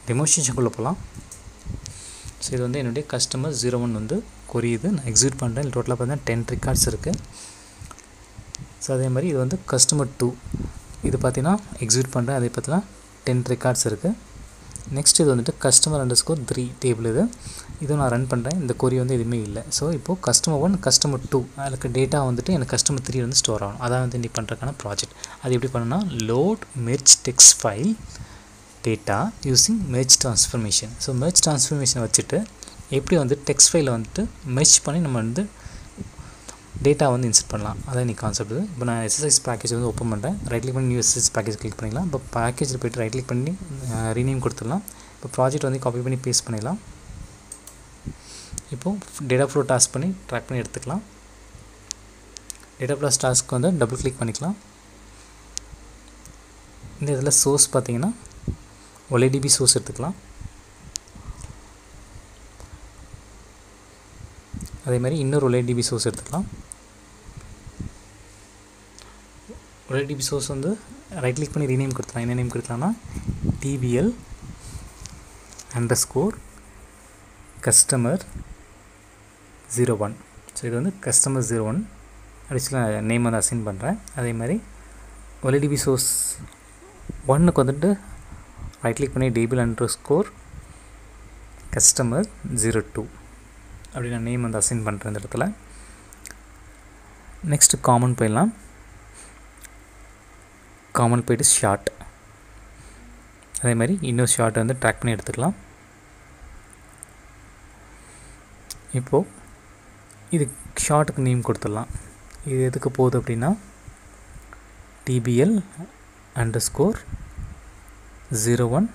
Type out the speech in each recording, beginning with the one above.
டெமோஸ்ட்ரேஷனுக்குள்ளே போகலாம் ஸோ இது வந்து என்னுடைய கஸ்டமர் ஜீரோ ஒன் வந்து கொரியுது நான் எக்ஸிக்யூட் பண்ணுறேன் டோட்டலாக பார்த்தீங்கன்னா டென் ரெக்கார்ட்ஸ் இருக்குது ஸோ அதே மாதிரி இது வந்து கஸ்டமர் டூ இது பார்த்தீங்கன்னா எக்ஸிக்யூட் பண்ணுறேன் அதே பார்த்தீங்கன்னா டென் ரெக்கார்ட்ஸ் இருக்குது நெக்ஸ்ட் இது வந்துட்டு customer underscore three table இது இதுவும் நான் ரன் பண்ணுறேன் இந்த கொரி வந்து எதுவுமே இல்லை ஸோ இப்போது கஸ்டமர் ஒன் கஸ்டமர் டூ அதுக்கு டேட்டா வந்துட்டு எனக்கு கஸ்டமர் த்ரீ வந்து ஸ்டோர் ஆகும் அதான் வந்து நீ பண்ணுறதுக்கான ப்ராஜெக்ட் அது எப்படி பண்ணணும்னா load merge text file data using merge transformation so merge transformation வச்சுட்டு எப்படி வந்து டெக்ஸ்ட் ஃபைலை வந்துட்டு மெர்ச் பண்ணி நம்ம வந்து டேட்டா வந்து இன்சர்ட் பண்ணலாம் அதான் இன்னைக்கு கான்செப்ட் இப்போ நான் எஸ்எஸ்எஸ் பேக்கேஜ் வந்து ஓப்பன் பண்ணுறேன் ரைட் கிளிக் பண்ணி நியூ எஸ்எஸ் பேக்கேஜ் கிளிக் பண்ணிக்கலாம் இப்போ பேக்கேஜில் போய்ட்டு ரைட் கிளிக் பண்ணி ரீநேம் கொடுத்துடலாம் இப்போ ப்ராஜெக்ட் வந்து காப்பி பண்ணி பேஸ்ட் பண்ணிடலாம் இப்போது டேட்டா ஃப்ளோ டாஸ்க் பண்ணி ட்ராக் பண்ணி எடுத்துக்கலாம் டேட்டா ஃப்ளோ டாஸ்க்கு வந்து டபுள் கிளிக் பண்ணிக்கலாம் இந்த இதில் சோர்ஸ் பார்த்தீங்கன்னா ஒலேடிபி சோர்ஸ் எடுத்துக்கலாம் அதே மாதிரி இன்னொரு ஒலேடிபி சோர்ஸ் எடுத்துக்கலாம் ஒலேடிபி சோர்ஸ் வந்து ரைட் கிளிக் பண்ணி ரீநேம் கொடுத்துக்கலாம் என்ன நேம் கொடுக்கலாம்னா TBL underscore customer zero one so இது வந்து கஸ்டமர் ஜீரோ ஒன் அடிச்சுலாம் நேம் வந்து அசைன் பண்ணுறேன் அதே மாதிரி ஒலிடிபி சோர்ஸ் ஒன்னுக்கு வந்துட்டு ரைட் கிளிக் பண்ணி table underscore customer zero two அப்படி நான் நேம் வந்து அசைன் பண்ணுறேன் இந்த இடத்துல நெக்ஸ்ட்டு காமன் போயிடலாம் காமன் போயிட்டு ஷார்ட் அதே மாதிரி இன்னொரு ஷார்ட்டை வந்து ட்ராக் பண்ணி எடுத்துக்கலாம் இப்போது இது ஷார்ட்டுக்கு நேம் கொடுத்துடலாம் இது எதுக்கு போகுது அப்படின்னா TBL underscore zero one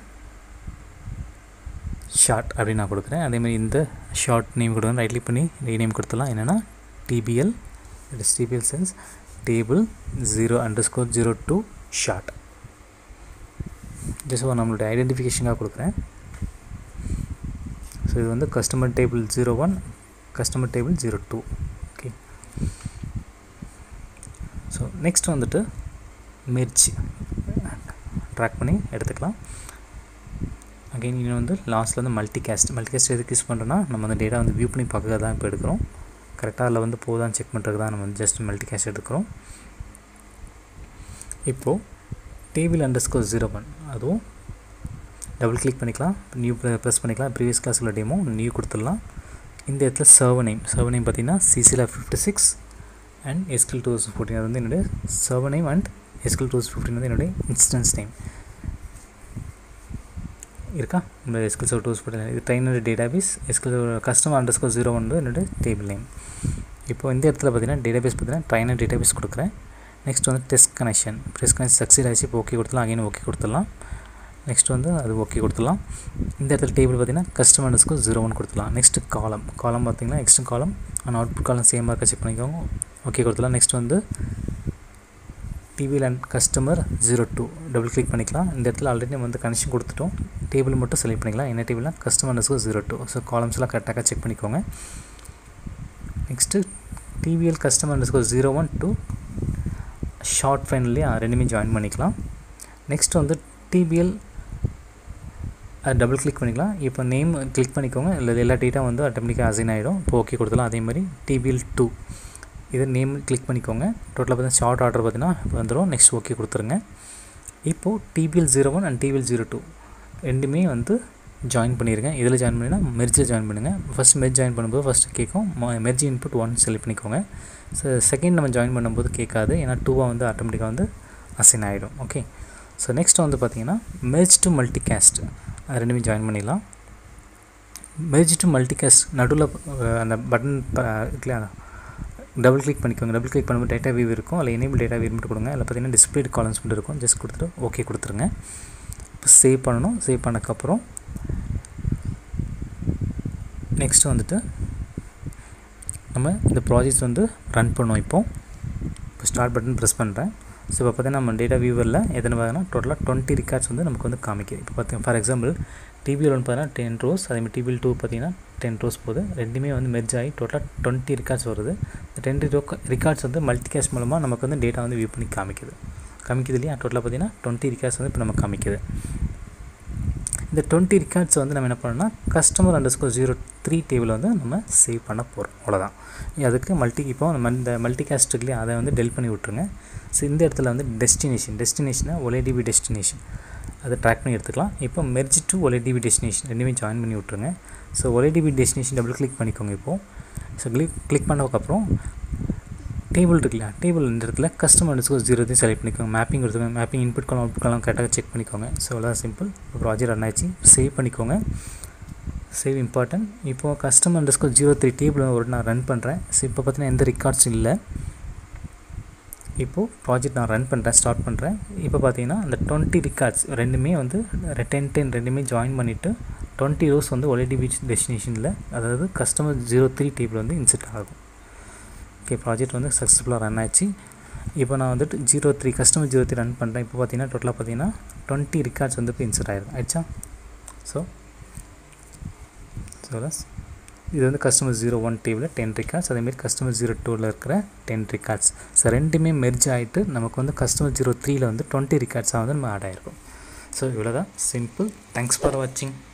sort அப்படின்னு நான் கொடுக்குறேன் அதேமாதிரி இந்த ஷார்ட் நேம் கொடுக்குறேன் ரைட் கிளிக் பண்ணி ரீநேம் கொடுத்துடலாம் என்னென்னா TBL it is TBL sense table zero underscore zero two sort just நம்மளுடைய ஐடென்டிஃபிகேஷனாக கொடுக்குறேன் ஸோ இது வந்து customer table zero one customer table zero two okay so next வந்துட்டு மெர்ச் ட்ராக் பண்ணி எடுத்துக்கலாம் அகைன் இன்னும் வந்து லாஸ்ட்டில் வந்து மல்டி கேஸ்ட் மல்டி கேஸ்ட் எதுக்கு யூஸ் பண்ணுறோன்னா நம்ம அந்த டேட்டா வந்து வியூ பண்ணி பார்க்க தான் இப்போ எடுக்கிறோம் கரெக்டாக அதில் வந்து போதான்னு செக் பண்ணுறதுக்கு தான் நம்ம வந்து ஜஸ்ட் மல்டி கேஸ்ட் எடுக்கிறோம் இப்போது table underscore zero one அதுவும் டபுள் கிளிக் பண்ணிக்கலாம் நியூ ப்ரெஸ் பண்ணிக்கலாம் ப்ரீவியஸ் கிளாஸில் டேமோ நியூ கொடுத்துடலாம் இந்த இடத்துல சர்வர் நேம் சர்வர் நேம் பார்த்தீங்கன்னா சிசியில் fifty six and SQL two thousand fourteen அது வந்து என்னுடைய server name and SQL two thousand fifteen வந்து என்னுடைய இன்ஸ்டன்ஸ் நேம் இருக்கா இந்த எஸ்கில் சர்வர் டூ ஃபோர்டீன் இது trainer database SQL customer underscore zero one என்னுடைய டேபிள் நேம் இப்போ இந்த இடத்துல பார்த்தீங்கன்னா டேட்டாபேஸ் பார்த்தீங்கன்னா ட்ரைனர் டேட்டாபேஸ் கொடுக்குறேன் நெக்ஸ்ட் வந்து test connection test connection succeed ஆச்சு இப்போ ஓகே கொடுத்துலாம் அகைன் ஓகே கொடுத்துடலாம் நெக்ஸ்ட் வந்து அது ஓகே கொடுத்துடலாம் இந்த இடத்துல டேபிள் பார்த்தீங்கன்னா கஸ்டமர் அண்டர்ஸ்கோ ஜீரோ ஒன் கொடுத்துலாம் நெக்ஸ்ட் காலம் காலம் பார்த்தீங்கன்னா நெக்ஸ்ட் காலம் ஆனால் அவுட்புட் காலம் சேமாக இருக்க செக் பண்ணிக்கோங்க ஓகே கொடுத்துலாம் நெக்ஸ்ட் வந்து டிவியில் and customer zero two double click பண்ணிக்கலாம் இந்த இடத்துல ஆல்ரெடி நம்ம வந்து கனெக்ஷன் கொடுத்துட்டோம் டேபிள் மட்டும் செலக்ட் பண்ணிக்கலாம் என்ன டேபிள்னா customer underscore zero two so காலம்ஸ்லாம் கரெக்டாக செக் பண்ணிக்கோங்க next TBL customer underscore zero one two sort finally ரெண்டுமே ஜாயின் பண்ணிக்கலாம் நெக்ஸ்ட் வந்து டிபிஎல் அது டபுள் கிளிக் பண்ணிக்கலாம் இப்போ நேம் கிளிக் பண்ணிக்கோங்க இல்லை எல்லா டேட்டா வந்து ஆட்டோமேட்டிக்காக அசைன் ஆகிடும் இப்போ ஓகே கொடுத்துலாம் அதே மாதிரி டிபிஎல் டூ இது நேம் கிளிக் பண்ணிக்கோங்க டோட்டலாக பார்த்தீங்கன்னா ஷார்ட் ஆர்டர் பார்த்தீங்கன்னா வந்துடும் நெக்ஸ்ட் ஓகே கொடுத்துருங்க இப்போது TBL zero one and TBL zero two ரெண்டுமே வந்து ஜாயின் பண்ணிடுங்க இதில் ஜாயின் பண்ணினா மெர்ஜில் ஜாயின் பண்ணுங்கள் ஃபஸ்ட் மெர்ஜ் ஜாயின் பண்ணும்போது ஃபஸ்ட்டு கேட்கும் மெர்ஜ் இன்புட் ஒன் செலக்ட் பண்ணிக்கோங்க ஸோ செகண்ட் நம்ம ஜாயின் பண்ணும்போது கேட்காது ஏன்னா டூவாக வந்து ஆட்டோமேட்டிக்காக வந்து அசைன் ஆகிடும் ஓகே ஸோ நெக்ஸ்ட் வந்து பார்த்தீங்கன்னா மெர்ஜ் டு மல்டி கேஸ்ட் அது ரெண்டுமே ஜாயின் பண்ணிடலாம் மெர்ஜ் டு மல்டி கேஸ்ட் நடுவில் அந்த பட்டன் இல்லையா டபுள் கிளிக் பண்ணிக்கோங்க டபுள் கிளிக் பண்ணும்போது டேட்டா வியூ இருக்கும் அதில் எனேபிள் டேட்டா வியூ மட்டும் கொடுங்க அதில் பார்த்தீங்கன்னா டிஸ்பிளே காலம்ஸ் மட்டும் இருக்கும் ஜஸ்ட் கொடுத்துட்டு ஓகே கொடுத்துருங்க இப்போ சேவ் பண்ணணும் சேவ் பண்ணக்கப்புறம் நெக்ஸ்ட் வந்துட்டு நம்ம இந்த ப்ராஜெக்ட்ஸ் வந்து ரன் பண்ணோம் இப்போது இப்போ ஸ்டார்ட் பட்டன் ப்ரெஸ் பண்ணுறேன் ஸோ இப்போ பார்த்தீங்கன்னா நம்ம டேட்டா வியூவரில் எத்தனை பார்த்தீங்கன்னா டோட்டலாக டுவெண்ட்டி ரிகார்ட்ஸ் வந்து நமக்கு வந்து காமிக்குது இப்போ பார்த்தீங்கன்னா ஃபார் எக்ஸாம்பிள் டிவியில் ஒன்று பார்த்தீங்கன்னா டென் ரோஸ் அதேமாதிரி டிவியில் டூ பார்த்தீங்கன்னா டென் ரோஸ் போகுது ரெண்டுமே வந்து மெர்ஜ் ஆகி டோட்டலாக டுவெண்ட்டி ரிகார்ட்ஸ் வருது இந்த டென் ரிகார்ட்ஸ் வந்து மல்டி கேஷ் மூலமாக நமக்கு வந்து டேட்டா வந்து வியூ பண்ணி காமிக்குது காமிக்குது இல்லையா டோட்டலாக பார்த்தீங்கன்னா டுவெண்ட்டி ரிகார்ட்ஸ் வந்து இப்போ நமக்கு காமிக்குது இந்த டுவெண்ட்டி ரெக்கார்ட்ஸ் வந்து நம்ம என்ன பண்ணோம்னா customer underscore zero three table வந்து நம்ம சேவ் பண்ண போகிறோம் அவ்வளோதான் அதுக்கு மல்டி இப்போ நம்ம இந்த மல்டி கேஸ்ட் இருக்குல்லையே அதை வந்து டெல் பண்ணி விட்ருங்க ஸோ இந்த இடத்துல வந்து டெஸ்டினேஷன் டெஸ்டினேஷனை ஒலேடிபி டெஸ்டினேஷன் அதை ட்ராக் பண்ணி எடுத்துக்கலாம் இப்போ மெர்ஜ் டு ஒலேடிபி டெஸ்டினேஷன் ரெண்டுமே ஜாயின் பண்ணி விட்ருங்க so OLEDB destination double click பண்ணிக்கோங்க இப்போது ஸோ கிளிக் கிளிக் பண்ணதுக்கப்புறம் டேபிள் இருக்குல்ல டேபிள் இந்த இடத்துல கஸ்டமர் அண்டர்ஸ்கோர் ஜீரோ தான் செலக்ட் பண்ணிக்கோங்க மேப்பிங் கொடுத்துங்க mapping input column output column கரெக்டாக செக் பண்ணிக்கோங்க ஸோ அவ்வளோதான் சிம்பிள் ப்ராஜெக்ட் ரன் ஆயிடுச்சு சேவ் பண்ணிக்கோங்க சேவ் இம்பார்ட்டன்ட் இப்போது customer underscore zero three table ஒரு நான் ரன் பண்ணுறேன் ஸோ இப்போ பார்த்தீங்கன்னா எந்த ரெக்கார்ட்ஸ் இல்லை இப்போது ப்ராஜெக்ட் நான் ரன் பண்ணுறேன் ஸ்டார்ட் பண்ணுறேன் இப்போ பார்த்தீங்கன்னா அந்த டுவெண்ட்டி ரெக்கார்ட்ஸ் ரெண்டுமே வந்து டென் டென் ரெண்டுமே ஜாயின் பண்ணிவிட்டு டுவெண்ட்டி ரோஸ் வந்து ஒலேடிபி டெஸ்டினேஷனில் அதாவது கஸ்டமர் ஜீரோ த்ரீ டேபிள் வந்து இன்செர்ட் ஆகும் ஓகே ப்ராஜெக்ட் வந்து சக்ஸஸ்ஃபுல்லாக ரன் ஆச்சு இப்போ நான் வந்துட்டு zero three customer zero three run பண்ணுறேன் இப்போ பார்த்தீங்கன்னா டோட்டலாக பார்த்தீங்கன்னா டுவெண்ட்டி ரெக்கார்ட்ஸ் வந்து இப்போ இன்செர்ட் ஆயிருக்கு ஆயிடுச்சா ஸோ ஸோ இது வந்து கஸ்டமர் ஜீரோ ஒன் டேபிளில் டென் ரெக்கார்ட்ஸ் அதேமாரி கஸ்டமர் ஜீரோ டூவில் இருக்கிற டென் ரெக்கார்ட்ஸ் ஸோ ரெண்டுமே மெர்ஜ் ஆகிட்டு நமக்கு வந்து கஸ்டமர் ஜீரோ த்ரீயில் வந்து டுவெண்ட்டி ரெக்கார்ட்ஸாக வந்து நம்ம ஆட் ஆகிருக்கும் ஸோ இவ்வளோ தான் சிம்பிள் தேங்க்ஸ் ஃபார் வாட்சிங்